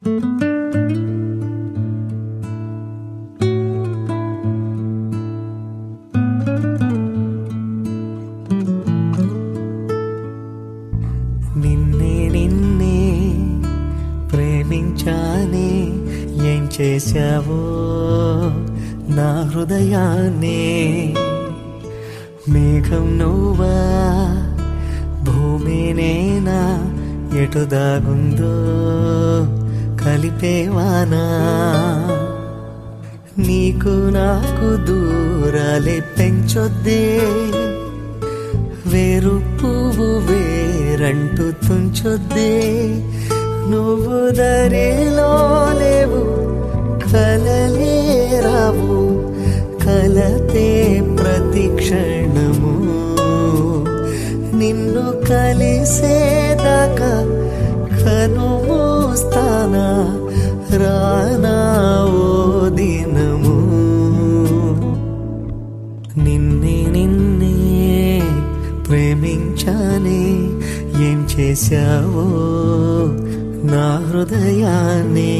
నిన్నే నిన్నే ప్రేమించానే ఏం చేశావో నా హృదయాన్నే మేఘం నువ్వా భూమి నేనా ఎటు దాగుందో కలిపేవానా నీకు నాకు దూరాలే పెంచొద్దే వేరు పువ్వు వేరంటూ తుంచొద్దే నువ్వు దరిలో లేవు కలలే రావు కలతే ప్రతి క్షణము నిన్ను కలిసేదాకా కను మూస్తానా రానా ఓ దినము నిన్నే నిన్నే ప్రేమించానే ఏం చేశావో నా హృదయాన్నే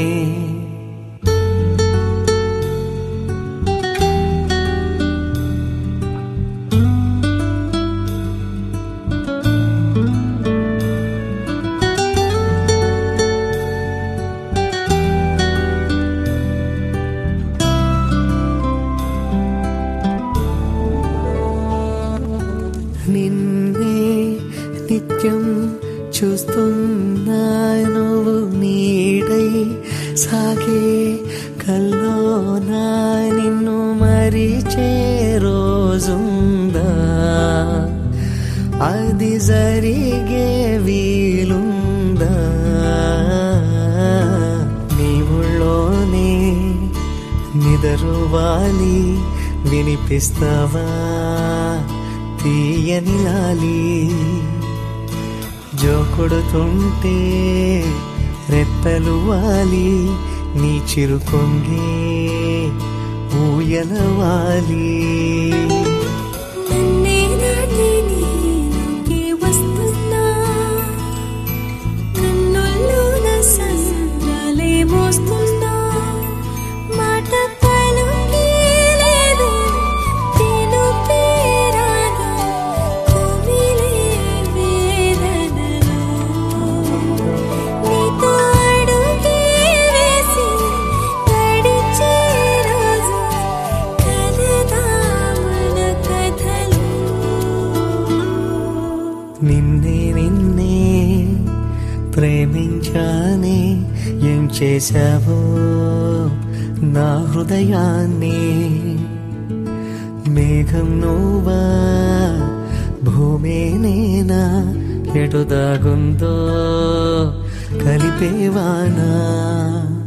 నిన్నే నిత్యం చూస్తున్నా నువ్వు నీడై సాగే కల్లోనా నిన్ను మరిచే రోజుందా అది జరిగే వీలుందా నీ ఊళ్ళోనే నిదరువాలి వినిపిస్తావా తీయని లాలి జోకొడుతుంటే రెప్పలు వాలి నీ చిరుకొంగే ఊయలవాలి నన్నే నాటి నీలోకి వస్తున్నా కన్నుల్లోన సంద్రాలే మోస్తున్నా మాట పలుకే లేదు తెలుపే రాదు కుమిలే వేదనలో నీతో అడుగే వేసి గడిచే రోజు కలదా మన కథలు నిన్నే నిన్నే ప్రేమించానే ఏం చేశావో నా హృదయాన్ని మేఘం నువ్వా భూమి నేనా ఎటు దాగుందో కలిపేవానా